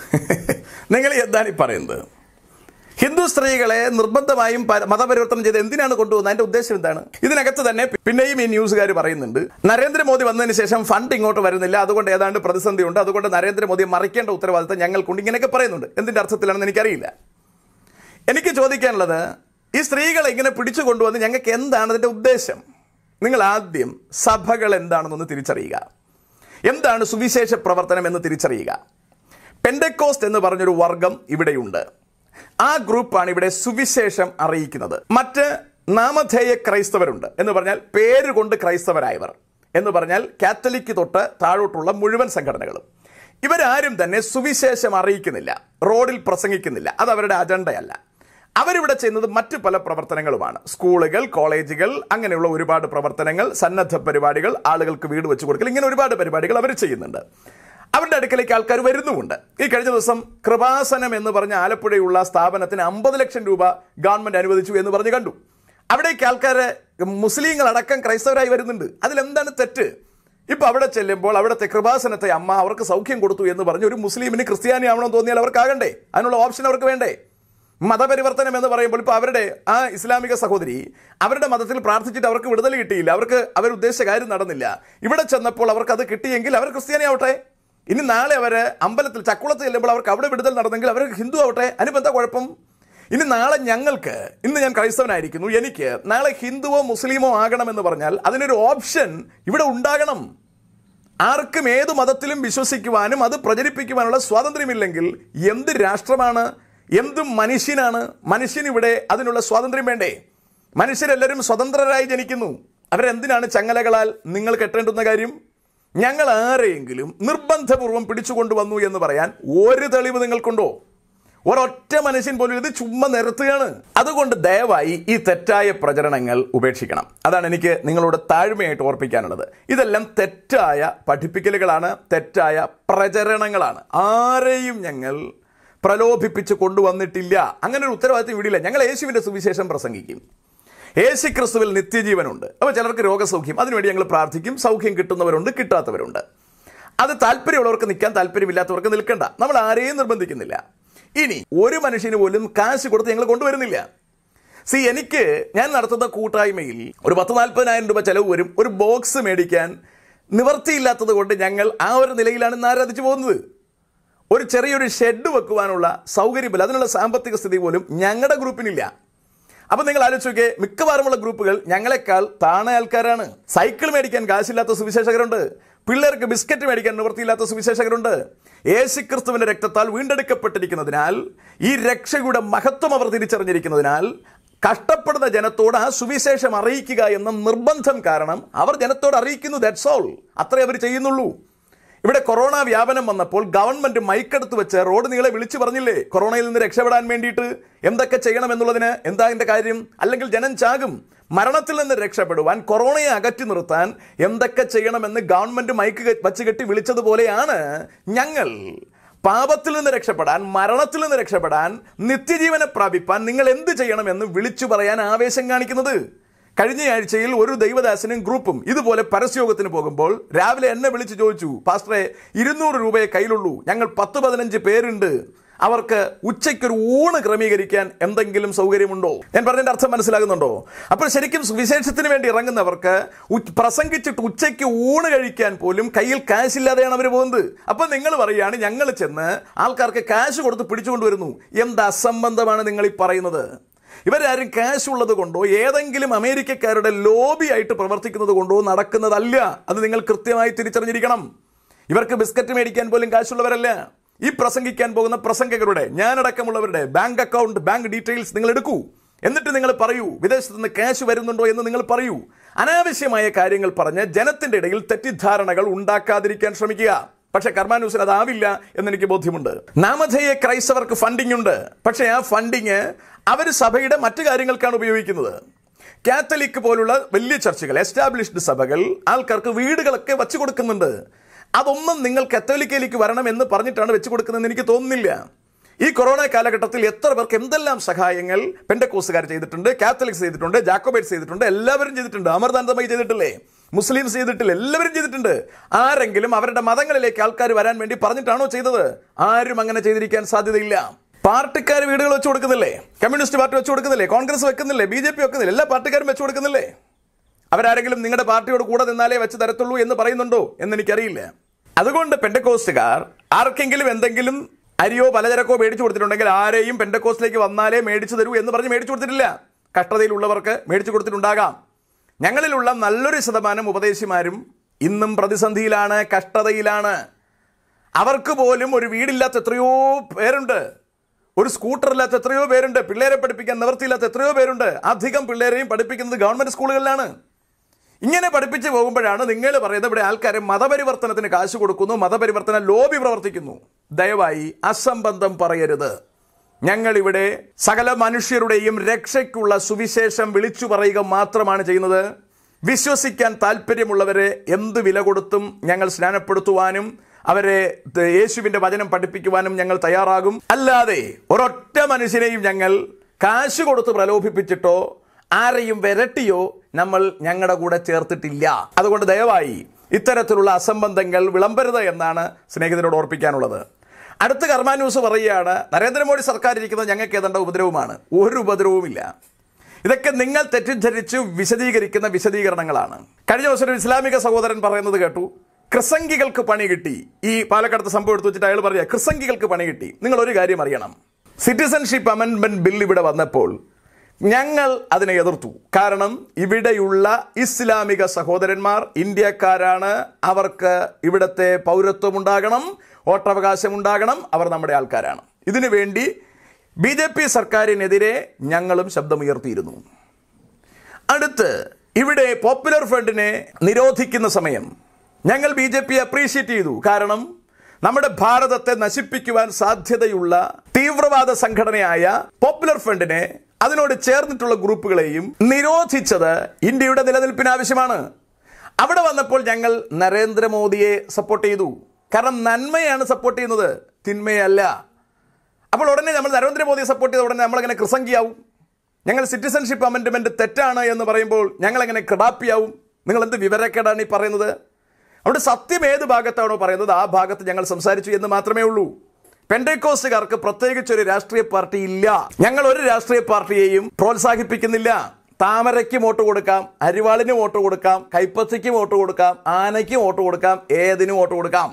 നിങ്ങൾ എന്താണ് ഈ പറയുന്നത് ഹിന്ദു സ്ത്രീകളെ നിർബന്ധമായും പ- മതപരിവർത്തനം ചെയ്ത് എന്തിനാണ് കൊണ്ടുപോകുന്നത് അതിന്റെ ഉദ്ദേശം എന്താണ് ഇതിനകത്ത് തന്നെ പിന്നെയും ഈ ന്യൂസുകാർ പറയുന്നുണ്ട് നരേന്ദ്രമോദി വന്നതിന് ശേഷം ഫണ്ട് ഇങ്ങോട്ട് വരുന്നില്ല അതുകൊണ്ട് ഏതാണ്ട് പ്രതിസന്ധി ഉണ്ട് അതുകൊണ്ട് നരേന്ദ്രമോദിയെ മറിക്കേണ്ട ഉത്തരവാദിത്തം ഞങ്ങൾക്കുണ്ട് ഇങ്ങനെയൊക്കെ പറയുന്നുണ്ട് എന്തിന്റെ അർത്ഥത്തിലാണെന്ന് എനിക്കറിയില്ല എനിക്ക് ചോദിക്കാനുള്ളത് ഈ സ്ത്രീകളെ ഇങ്ങനെ പിടിച്ചു കൊണ്ടുവന്ന് ഞങ്ങൾക്ക് എന്താണ് അതിന്റെ ഉദ്ദേശം നിങ്ങൾ ആദ്യം സഭകൾ എന്താണെന്നൊന്ന് തിരിച്ചറിയുക എന്താണ് സുവിശേഷ പ്രവർത്തനം എന്ന് തിരിച്ചറിയുക പെൻഡക്കോസ്റ്റ് എന്ന് പറഞ്ഞൊരു വർഗം ഇവിടെയുണ്ട് ആ ഗ്രൂപ്പാണ് ഇവിടെ സുവിശേഷം അറിയിക്കുന്നത് മറ്റ് നാമധേയ ക്രൈസ്തവരുണ്ട് എന്ന് പറഞ്ഞാൽ പേര് കൊണ്ട് ക്രൈസ്തവരായവർ എന്ന് പറഞ്ഞാൽ കാത്തലിക് തൊട്ട് താഴോട്ടുള്ള മുഴുവൻ സംഘടനകളും ഇവരാരും തന്നെ സുവിശേഷം അറിയിക്കുന്നില്ല റോഡിൽ പ്രസംഗിക്കുന്നില്ല അത് അവരുടെ അജണ്ടയല്ല അവരിവിടെ ചെയ്യുന്നത് മറ്റു പല പ്രവർത്തനങ്ങളുമാണ് സ്കൂളുകൾ കോളേജുകൾ അങ്ങനെയുള്ള ഒരുപാട് പ്രവർത്തനങ്ങൾ സന്നദ്ധ പരിപാടികൾ ആളുകൾക്ക് വീട് വെച്ച് കൊടുക്കൽ ഇങ്ങനെ ഒരുപാട് പരിപാടികൾ അവർ ചെയ്യുന്നുണ്ട് അവരുടെ അടുക്കലേക്ക് ആൾക്കാർ വരുന്നുമുണ്ട് ഈ കഴിഞ്ഞ ദിവസം കൃപാസനം എന്ന് പറഞ്ഞ ആലപ്പുഴയുള്ള സ്ഥാപനത്തിന് അമ്പത് ലക്ഷം രൂപ ഗവൺമെന്റ് അനുവദിച്ചു എന്ന് പറഞ്ഞ് കണ്ടു അവിടേക്ക് ആൾക്കാർ മുസ്ലിങ്ങൾ അടക്കം ക്രൈസ്തവരായി വരുന്നുണ്ട് അതിലെന്താണ് തെറ്റ് ഇപ്പൊ അവിടെ ചെല്ലുമ്പോൾ അവിടുത്തെ കൃപാസനത്തെ അമ്മ അവർക്ക് സൗഖ്യം കൊടുത്തു എന്ന് പറഞ്ഞ് ഒരു മുസ്ലിമിന് ക്രിസ്ത്യാനി ആവണമെന്ന് തോന്നിയാൽ അവർക്കാകണ്ടേ അതിനുള്ള ഓപ്ഷൻ അവർക്ക് വേണ്ടേ മതപരിവർത്തനം എന്ന് പറയുമ്പോൾ ഇപ്പോൾ അവരുടെ ആ ഇസ്ലാമിക സഹോദരി അവരുടെ മതത്തിൽ പ്രാർത്ഥിച്ചിട്ട് അവർക്ക് വിടുതൽ കിട്ടിയില്ല അവർക്ക് അവർ ഉദ്ദേശിച്ച കാര്യം നടന്നില്ല ഇവിടെ ചെന്നപ്പോൾ അവർക്ക് അത് കിട്ടിയെങ്കിൽ അവർ ക്രിസ്ത്യാനി ആവട്ടെ ഇനി നാളെ അവര് അമ്പലത്തിൽ ചക്കുളത്ത് ചെല്ലുമ്പോൾ അവർക്ക് അവിടെ വിടുതൽ നടന്നെങ്കിൽ അവർ ഹിന്ദു ആവട്ടെ അതിനിപ്പോൾ എന്താ കുഴപ്പം ഇനി നാളെ ഞങ്ങൾക്ക് ഇന്ന് ഞാൻ ക്രൈസ്തവനായിരിക്കുന്നു എനിക്ക് നാളെ ഹിന്ദുവോ മുസ്ലിമോ ആകണമെന്ന് പറഞ്ഞാൽ അതിനൊരു ഓപ്ഷൻ ഇവിടെ ഉണ്ടാകണം ആർക്കും ഏത് മതത്തിലും വിശ്വസിക്കുവാനും അത് പ്രചരിപ്പിക്കുവാനുള്ള സ്വാതന്ത്ര്യമില്ലെങ്കിൽ എന്ത് രാഷ്ട്രമാണ് എന്ത് മനുഷ്യനാണ് മനുഷ്യനിവിടെ അതിനുള്ള സ്വാതന്ത്ര്യം വേണ്ടേ മനുഷ്യരെല്ലാവരും സ്വതന്ത്രരായി ജനിക്കുന്നു അവരെന്തിനാണ് ചങ്ങലകളാൽ നിങ്ങൾ കെട്ടേണ്ടുന്ന കാര്യം ഞങ്ങൾ ആരെയെങ്കിലും നിർബന്ധപൂർവ്വം പിടിച്ചുകൊണ്ടുവന്നു എന്ന് പറയാൻ ഒരു തെളിവ് നിങ്ങൾക്കുണ്ടോ ഒരൊറ്റ മനുഷ്യൻ പോലും ഇത് ചുമ്മാ നിരത്തുകയാണ് അതുകൊണ്ട് ദയവായി ഈ തെറ്റായ പ്രചരണങ്ങൾ ഉപേക്ഷിക്കണം അതാണ് എനിക്ക് നിങ്ങളോട് താഴ്മയായിട്ട് ഓർപ്പിക്കാനുള്ളത് ഇതെല്ലാം തെറ്റായ പഠിപ്പിക്കലുകളാണ് തെറ്റായ പ്രചരണങ്ങളാണ് ആരെയും ഞങ്ങൾ പ്രലോഭിപ്പിച്ച് കൊണ്ടുവന്നിട്ടില്ല അങ്ങനെ ഒരു ഉത്തരവാദിത്വം ഇവിടില്ല ഞങ്ങൾ യേശുവിന്റെ സുവിശേഷം പ്രസംഗിക്കും യേശു ക്രിസ്തുവിൽ നിത്യജീവനുണ്ട് അപ്പോൾ ചിലർക്ക് രോഗസൗഖ്യം അതിനുവേണ്ടി ഞങ്ങൾ പ്രാർത്ഥിക്കും സൗഖ്യം കിട്ടുന്നവരുണ്ട് കിട്ടാത്തവരുണ്ട് അത് താല്പര്യമുള്ളവർക്ക് നിൽക്കാൻ താല്പര്യമില്ലാത്തവർക്ക് നിൽക്കണ്ട നമ്മൾ ആരെയും നിർബന്ധിക്കുന്നില്ല ഇനി ഒരു മനുഷ്യന് പോലും കാശ് കൊടുത്ത് ഞങ്ങൾ കൊണ്ടുവരുന്നില്ല സി എനിക്ക് ഞാൻ നടത്തുന്ന കൂട്ടായ്മയിൽ ഒരു പത്ത് നാൽപ്പതിനായിരം രൂപ ചെലവ് വരും ഒരു ബോക്സ് മേടിക്കാൻ നിവർത്തിയില്ലാത്തത് കൊണ്ട് ഞങ്ങൾ ആ ഒരു നിലയിലാണ് ഇന്ന് ആരാധിച്ചു പോകുന്നത് ഒരു ചെറിയൊരു ഷെഡ് വെക്കുവാനുള്ള സൗകര്യമില്ല അതിനുള്ള സാമ്പത്തിക സ്ഥിതി പോലും ഞങ്ങളുടെ ഗ്രൂപ്പിനില്ല അപ്പൊ നിങ്ങൾ ആലോചിച്ച് നോക്കിയേ മിക്കവാറുമുള്ള ഗ്രൂപ്പുകൾ ഞങ്ങളെക്കാൾ താണ ആൾക്കാരാണ് സൈക്കിൾ മേടിക്കാൻ കാശില്ലാത്ത സുവിശേഷകരുണ്ട് പിള്ളേർക്ക് ബിസ്ക്കറ്റ് മേടിക്കാൻ നിവൃത്തിയില്ലാത്ത സുവിശേഷകരുണ്ട് യേശുക്രിസ്തുവിന്റെ രക്തത്താൽ വീണ്ടെടുക്കപ്പെട്ടിരിക്കുന്നതിനാൽ ഈ രക്ഷയുടെ മഹത്വം അവർ തിരിച്ചറിഞ്ഞിരിക്കുന്നതിനാൽ കഷ്ടപ്പെടുന്ന ജനത്തോട് ആ സുവിശേഷം അറിയിക്കുക എന്ന നിർബന്ധം കാരണം അവർ ജനത്തോട് അറിയിക്കുന്നു ദാറ്റ്സ് ഓൾ അത്രേ അവർ ചെയ്യുന്നുള്ളൂ ഇവിടെ കൊറോണ വ്യാപനം വന്നപ്പോൾ ഗവൺമെന്റ് മൈക്കെടുത്ത് വെച്ച് റോഡ് നീളെ വിളിച്ചു പറഞ്ഞില്ലേ കൊറോണയിൽ നിന്ന് രക്ഷപ്പെടാൻ വേണ്ടിയിട്ട് എന്തൊക്കെ ചെയ്യണം എന്നുള്ളതിന് എന്താ അതിന്റെ കാര്യം അല്ലെങ്കിൽ ജനം ചാകും മരണത്തിൽ നിന്ന് രക്ഷപ്പെടുവാൻ കൊറോണയെ അകറ്റി നിർത്താൻ എന്തൊക്കെ ചെയ്യണമെന്ന് ഗവൺമെന്റ് മൈക്ക് കെ- വച്ച് കെട്ടി വിളിച്ചതുപോലെയാണ് ഞങ്ങൾ പാപത്തിൽ നിന്ന് രക്ഷപ്പെടാൻ മരണത്തിൽ നിന്ന് രക്ഷപ്പെടാൻ നിത്യജീവനെ പ്രാപിപ്പാൻ നിങ്ങൾ എന്ത് ചെയ്യണമെന്ന് വിളിച്ചു പറയാൻ ആവേശം കാണിക്കുന്നത് കഴിഞ്ഞ ആഴ്ചയിൽ ഒരു ദൈവദാസനും ഗ്രൂപ്പും ഇതുപോലെ പരസ്യോഗത്തിന് പോകുമ്പോൾ രാവിലെ എന്നെ വിളിച്ച് ചോദിച്ചു പാസ്റ്ററെ ഇരുന്നൂറ് രൂപയെ കയ്യിലുള്ളൂ ഞങ്ങൾ പത്ത് പതിനഞ്ച് പേരുണ്ട് അവർക്ക് ഉച്ചയ്ക്കൊരു ഊണ് ക്രമീകരിക്കാൻ എന്തെങ്കിലും സൗകര്യമുണ്ടോ ഞാൻ പറഞ്ഞതിന്റെ അർത്ഥം മനസ്സിലാകുന്നുണ്ടോ അപ്പോൾ ശരിക്കും സുവിശേഷത്തിന് വേണ്ടി ഇറങ്ങുന്നവർക്ക് ഉ- പ്രസംഗിച്ചിട്ട് ഉച്ചയ്ക്ക് ഊണ് കഴിക്കാൻ പോലും കയ്യിൽ കാശില്ലാതെയാണ് അവർ പോകുന്നത് അപ്പൊ നിങ്ങൾ പറയുകയാണ് ഞങ്ങൾ ചെന്ന് ആൾക്കാർക്ക് കാശ് കൊടുത്ത് പിടിച്ചുകൊണ്ടുവരുന്നു എന്ത് അസംബന്ധമാണ് നിങ്ങൾ ഈ പറയുന്നത് ഇവരാരും കാശ് ഉള്ളത് കൊണ്ടോ ഏതെങ്കിലും അമേരിക്കക്കാരുടെ ലോബി ആയിട്ട് പ്രവർത്തിക്കുന്നത് കൊണ്ടോ നടക്കുന്നതല്ല അത് നിങ്ങൾ കൃത്യമായി തിരിച്ചറിഞ്ഞിരിക്കണം ഇവർക്ക് ബിസ്ക്കറ്റ് മേടിക്കാൻ പോലും കാശുള്ളവരല്ല ഈ പ്രസംഗിക്കാൻ പോകുന്ന പ്രസംഗകരുടെ ഞാനടക്കമുള്ളവരുടെ ബാങ്ക് അക്കൗണ്ട് ബാങ്ക് ഡീറ്റെയിൽസ് നിങ്ങൾ എടുക്കൂ എന്നിട്ട് നിങ്ങൾ പറയൂ വിദേശത്ത് നിന്ന് ക്യാഷ് വരുന്നുണ്ടോ എന്ന് നിങ്ങൾ പറയൂ അനാവശ്യമായ കാര്യങ്ങൾ പറഞ്ഞ് ജനത്തിന്റെ ഇടയിൽ തെറ്റിദ്ധാരണകൾ ഉണ്ടാക്കാതിരിക്കാൻ ശ്രമിക്കുക പക്ഷെ കർമാനൂസിന് അതാവില്ല എന്ന് എനിക്ക് ബോധ്യമുണ്ട് നാമധേയ ക്രൈസ്തവർക്ക് ഫണ്ടിംഗ് ഉണ്ട് പക്ഷെ ആ ഫണ്ടിങ് അവർ സഭയുടെ മറ്റു കാര്യങ്ങൾക്കാണ് ഉപയോഗിക്കുന്നത് കാത്തലിക് പോലുള്ള വലിയ ചർച്ചുകൾ എസ്റ്റാബ്ലിഷ്ഡ് സഭകൾ ആൾക്കാർക്ക് വീടുകളൊക്കെ വെച്ചു കൊടുക്കുന്നുണ്ട് അതൊന്നും നിങ്ങൾ കത്തോലിക്കയിലേക്ക് വരണം എന്ന് പറഞ്ഞിട്ടാണ് വെച്ചു കൊടുക്കുന്നതെന്ന് എനിക്ക് തോന്നുന്നില്ല ഈ കൊറോണ കാലഘട്ടത്തിൽ എത്ര പേർക്ക് എന്തെല്ലാം സഹായങ്ങൾ പെൻഡക്കോസുകാർ ചെയ്തിട്ടുണ്ട് കാത്തലിക്സ് ചെയ്തിട്ടുണ്ട് ജാക്കോബൈറ്റ്സ് ചെയ്തിട്ടുണ്ട് എല്ലാവരും ചെയ്തിട്ടുണ്ട് അമർദാനന്ദമായി ചെയ്തിട്ടില്ലേ മുസ്ലിംസ് ചെയ്തിട്ടില്ല എല്ലാവരും ചെയ്തിട്ടുണ്ട് ആരെങ്കിലും അവരുടെ മതങ്ങളിലേക്ക് ആൾക്കാർ വരാൻ വേണ്ടി പറഞ്ഞിട്ടാണോ ചെയ്തത് ആരും അങ്ങനെ ചെയ്തിരിക്കാൻ സാധ്യതയില്ല പാർട്ടിക്കാർ വീടുകൾ വെച്ച് കൊടുക്കുന്നില്ലേ കമ്മ്യൂണിസ്റ്റ് പാർട്ടി വെച്ച് കൊടുക്കുന്നില്ലേ കോൺഗ്രസ് വെക്കുന്നില്ലേ ബി ജെ പി വെക്കുന്നില്ലേ എല്ലാ പാർട്ടിക്കാരും വെച്ച് കൊടുക്കുന്നില്ലേ അവരാരെങ്കിലും നിങ്ങളുടെ പാർട്ടിയോട് കൂടെ നിന്നാലേ വെച്ച് തരത്തുള്ളൂ എന്ന് പറയുന്നുണ്ടോ എന്ന് എനിക്കറിയില്ല അതുകൊണ്ട് പെൻഡക്കോസ്റ്റുകാർ ആർക്കെങ്കിലും എന്തെങ്കിലും അരിയോ പലചരക്കോ മേടിച്ചു കൊടുത്തിട്ടുണ്ടെങ്കിൽ ആരെയും പെൻഡക്കോസ്റ്റിലേക്ക് വന്നാലേ മേടിച്ചു തരൂ എന്ന് പറഞ്ഞ് മേടിച്ചു കൊടുത്തിട്ടില്ല കഷ്ടതയിലുള്ളവർക്ക് മേടിച്ചു കൊടുത്തിട്ടുണ്ടാകാം ഞങ്ങളിലുള്ള നല്ലൊരു ശതമാനം ഉപദേശിമാരും ഇന്നും പ്രതിസന്ധിയിലാണ് കഷ്ടതയിലാണ് അവർക്ക് പോലും ഒരു വീടില്ലാത്ത എത്രയോ പേരുണ്ട് ഒരു സ്കൂട്ടർ ഇല്ലാത്ത എത്രയോ പേരുണ്ട് പിള്ളേരെ പഠിപ്പിക്കാൻ നിവൃത്തിയില്ലാത്ത എത്രയോ പേരുണ്ട് അധികം പിള്ളേരെയും പഠിപ്പിക്കുന്നത് ഗവൺമെന്റ് സ്കൂളുകളിലാണ് ഇങ്ങനെ പഠിപ്പിച്ച് പോകുമ്പോഴാണ് നിങ്ങൾ പറയുന്നത് ഇവിടെ ആൾക്കാരെ മതപരിവർത്തനത്തിന് കാശ് കൊടുക്കുന്നു മതപരിവർത്തന ലോബി പ്രവർത്തിക്കുന്നു ദയവായി അസംബന്ധം പറയരുത് ഞങ്ങൾ ഇവിടെ സകല മനുഷ്യരുടെയും രക്ഷയ്ക്കുള്ള സുവിശേഷം വിളിച്ചു പറയുക മാത്രമാണ് ചെയ്യുന്നത് വിശ്വസിക്കാൻ താല്പര്യമുള്ളവരെ എന്ത് വില കൊടുത്തും ഞങ്ങൾ സ്നാനപ്പെടുത്തുവാനും അവരെ ത- യേശുവിന്റെ വചനം പഠിപ്പിക്കുവാനും ഞങ്ങൾ തയ്യാറാകും അല്ലാതെ ഒരൊറ്റ മനുഷ്യനെയും ഞങ്ങൾ കാശ് കൊടുത്ത് പ്രലോഭിപ്പിച്ചിട്ടോ ആരെയും വിരട്ടിയോ നമ്മൾ ഞങ്ങളുടെ കൂടെ ചേർത്തിട്ടില്ല അതുകൊണ്ട് ദയവായി ഇത്തരത്തിലുള്ള അസംബന്ധങ്ങൾ വിളമ്പരുത് എന്നാണ് സ്നേഹിതരോട് ഓർപ്പിക്കാനുള്ളത് അടുത്ത കർമ്മ ന്യൂസ് പറയുകയാണ് നരേന്ദ്രമോദി സർക്കാർ ഇരിക്കുന്നത് ഞങ്ങൾക്ക് ഏതാണ്ട് ഉപദ്രവമാണ് ഒരു ഉപദ്രവവുമില്ല ഇതൊക്കെ നിങ്ങൾ തെറ്റിദ്ധരിച്ച് വിശദീകരിക്കുന്ന വിശദീകരണങ്ങളാണ് കഴിഞ്ഞ ദിവസം ഒരു ഇസ്ലാമിക സഹോദരൻ പറയുന്നത് കേട്ടു ക്രിസംഗികൾക്ക് പണി കിട്ടി ഈ പാലക്കാടത്ത് സംഭവം എടുത്തു വെച്ചിട്ട് അയാൾ പറയുക ക്രിസംഗികൾക്ക് പണി കിട്ടി നിങ്ങൾ ഒരു കാര്യം അറിയണം സിറ്റിസൺഷിപ്പ് അമെൻമെന്റ് ബിൽ ഇവിടെ വന്നപ്പോൾ ഞങ്ങൾ അതിനെ എതിർത്തു കാരണം ഇവിടെയുള്ള ഇസ്ലാമിക സഹോദരന്മാർ ഇന്ത്യക്കാരാണ് അവർക്ക് ഇവിടത്തെ പൗരത്വം ഉണ്ടാകണം വോട്ടവകാശം ഉണ്ടാകണം അവർ നമ്മുടെ ആൾക്കാരാണ് ഇതിനു വേണ്ടി ബി ജെ പി സർക്കാരിനെതിരെ ഞങ്ങളും ശബ്ദമുയർത്തിയിരുന്നു അടുത്ത് ഇവിടെ പോപ്പുലർ ഫ്രണ്ടിനെ നിരോധിക്കുന്ന സമയം ഞങ്ങൾ ബി ജെ പി അപ്രീഷിയേറ്റ് ചെയ്തു കാരണം നമ്മുടെ ഭാരതത്തെ നശിപ്പിക്കുവാൻ സാധ്യതയുള്ള തീവ്രവാദ സംഘടനയായ പോപ്പുലർ ഫ്രണ്ടിനെ അതിനോട് ചേർന്നിട്ടുള്ള ഗ്രൂപ്പുകളെയും നിരോധിച്ചത് ഇന്ത്യയുടെ നിലനിൽപ്പിന് ആവശ്യമാണ് അവിടെ വന്നപ്പോൾ ഞങ്ങൾ നരേന്ദ്രമോദിയെ സപ്പോർട്ട് ചെയ്തു കാരണം നന്മയാണ് സപ്പോർട്ട് ചെയ്യുന്നത് തിന്മയല്ല അപ്പോൾ ഉടനെ നമ്മൾ നരേന്ദ്രമോദിയെ സപ്പോർട്ട് ചെയ്ത ഉടനെ നമ്മളെങ്ങനെ കൃസംഗിയാവും ഞങ്ങൾ സിറ്റിസൺഷിപ്പ് അമെൻഡ്മെന്റ് തെറ്റാണ് എന്ന് പറയുമ്പോൾ ഞങ്ങൾ എങ്ങനെ കിടാപ്പിയാവും നിങ്ങൾ എന്ത് വിവരക്കേടാണ് ഈ പറയുന്നത് അവിടെ സത്യം ഏത് ഭാഗത്താണോ പറയുന്നത് ആ ഭാഗത്ത് ഞങ്ങൾ സംസാരിച്ചു എന്ന് മാത്രമേ ഉള്ളൂ പെൻഡേക്കോസുകാർക്ക് പ്രത്യേകിച്ച് ഒരു രാഷ്ട്രീയ പാർട്ടി ഇല്ല ഞങ്ങൾ ഒരു രാഷ്ട്രീയ പാർട്ടിയെയും പ്രോത്സാഹിപ്പിക്കുന്നില്ല താമരയ്ക്ക് വോട്ട് കൊടുക്കാം അരിവാളിന് വോട്ട് കൊടുക്കാം കൈപ്പത്തിക്ക് വോട്ട് കൊടുക്കാം ആനയ്ക്ക് വോട്ട് കൊടുക്കാം ഏതിനും വോട്ട് കൊടുക്കാം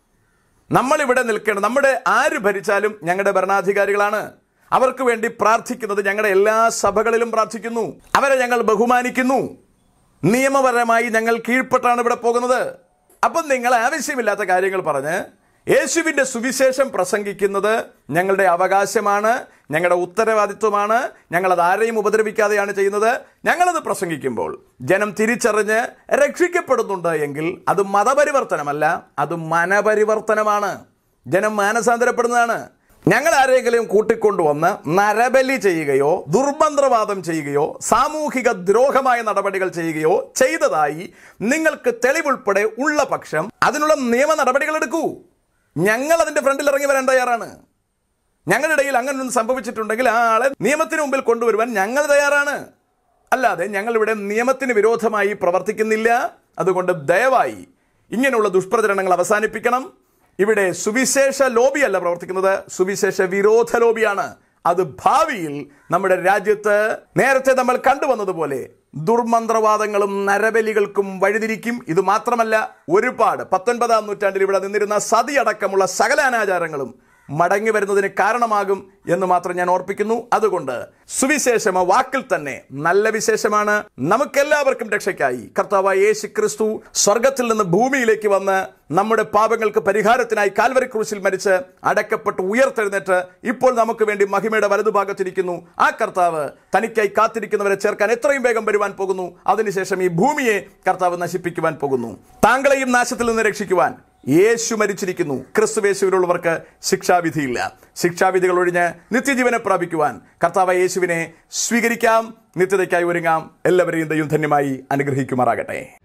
നമ്മൾ ഇവിടെ നിൽക്കണം നമ്മുടെ ആര് ഭരിച്ചാലും ഞങ്ങളുടെ ഭരണാധികാരികളാണ് അവർക്ക് വേണ്ടി പ്രാർത്ഥിക്കുന്നത് ഞങ്ങളുടെ എല്ലാ സഭകളിലും പ്രാർത്ഥിക്കുന്നു അവരെ ഞങ്ങൾ ബഹുമാനിക്കുന്നു നിയമപരമായി ഞങ്ങൾ കീഴ്പ്പെട്ടാണ് ഇവിടെ പോകുന്നത് അപ്പം നിങ്ങൾ ആവശ്യമില്ലാത്ത കാര്യങ്ങൾ പറഞ്ഞ് യേശുവിൻ്റെ സുവിശേഷം പ്രസംഗിക്കുന്നത് ഞങ്ങളുടെ അവകാശമാണ് ഞങ്ങളുടെ ഉത്തരവാദിത്വമാണ് ഞങ്ങളത് ആരെയും ഉപദ്രവിക്കാതെയാണ് ചെയ്യുന്നത് ഞങ്ങളത് പ്രസംഗിക്കുമ്പോൾ ജനം തിരിച്ചറിഞ്ഞ് രക്ഷിക്കപ്പെടുന്നുണ്ട് എങ്കിൽ അത് മതപരിവർത്തനമല്ല അത് മനപരിവർത്തനമാണ് ജനം മാനസാന്തരപ്പെടുന്നതാണ് ഞങ്ങൾ ആരെങ്കിലും കൂട്ടിക്കൊണ്ടുവന്ന് നരബലി ചെയ്യുകയോ ദുർമന്ത്രവാദം ചെയ്യുകയോ സാമൂഹിക ദ്രോഹമായ നടപടികൾ ചെയ്യുകയോ ചെയ്തതായി നിങ്ങൾക്ക് തെളിവുൾപ്പെടെ ഉള്ള പക്ഷം അതിനുള്ള നിയമ നടപടികൾ എടുക്കൂ ഞങ്ങൾ അതിന്റെ ഫ്രണ്ടിൽ ഇറങ്ങി വരാൻ തയ്യാറാണ് ഞങ്ങളുടെ ഇടയിൽ അങ്ങനെ ഒന്നും സംഭവിച്ചിട്ടുണ്ടെങ്കിൽ ആ ആളെ നിയമത്തിന് മുമ്പിൽ കൊണ്ടുവരുവാൻ ഞങ്ങൾ തയ്യാറാണ് അല്ലാതെ ഞങ്ങൾ ഇവിടെ നിയമത്തിന് വിരോധമായി പ്രവർത്തിക്കുന്നില്ല അതുകൊണ്ട് ദയവായി ഇങ്ങനെയുള്ള ദുഷ്പ്രചരണങ്ങൾ അവസാനിപ്പിക്കണം ഇവിടെ സുവിശേഷ ലോബിയല്ല പ്രവർത്തിക്കുന്നത് സുവിശേഷ വിരോധ ലോബിയാണ് അത് ഭാവിയിൽ നമ്മുടെ രാജ്യത്ത് നേരത്തെ നമ്മൾ കണ്ടുവന്നതുപോലെ ദുർമന്ത്രവാദങ്ങളും നരബലികൾക്കും വഴിതിരിക്കും ഇത് മാത്രമല്ല ഒരുപാട് പത്തൊൻപതാം നൂറ്റാണ്ടിൽ ഇവിടെ നിന്നിരുന്ന സതിയടക്കമുള്ള സകല അനാചാരങ്ങളും മടങ്ങി വരുന്നതിന് കാരണമാകും എന്ന് മാത്രം ഞാൻ ഓർപ്പിക്കുന്നു അതുകൊണ്ട് സുവിശേഷം ആ വാക്കിൽ തന്നെ നല്ല വിശേഷമാണ് നമുക്കെല്ലാവർക്കും രക്ഷയ്ക്കായി കർത്താവായ യേശു ക്രിസ്തു സ്വർഗത്തിൽ നിന്ന് ഭൂമിയിലേക്ക് വന്ന് നമ്മുടെ പാപങ്ങൾക്ക് പരിഹാരത്തിനായി കാൽവരി ക്രൂശിൽ മരിച്ച് അടക്കപ്പെട്ട് ഉയർത്തെഴുന്നേറ്റ് ഇപ്പോൾ നമുക്ക് വേണ്ടി മഹിമയുടെ വലതുഭാഗത്തിരിക്കുന്നു ആ കർത്താവ് തനിക്കായി കാത്തിരിക്കുന്നവരെ ചേർക്കാൻ എത്രയും വേഗം വരുവാൻ പോകുന്നു അതിനുശേഷം ഈ ഭൂമിയെ കർത്താവ് നശിപ്പിക്കുവാൻ പോകുന്നു താങ്കളെയും നാശത്തിൽ നിന്ന് രക്ഷിക്കുവാൻ യേശു മരിച്ചിരിക്കുന്നു ക്രിസ്തുവേശുവിലുള്ളവർക്ക് ശിക്ഷാവിധിയില്ല ശിക്ഷാവിധികൾ ഒഴിഞ്ഞ് നിത്യജീവനെ പ്രാപിക്കുവാൻ കർത്താവ് യേശുവിനെ സ്വീകരിക്കാം നിത്യതയ്ക്കായി ഒരുങ്ങാം എല്ലാവരെയും ദൈവം ധന്യമായി അനുഗ്രഹിക്കുമാറാകട്ടെ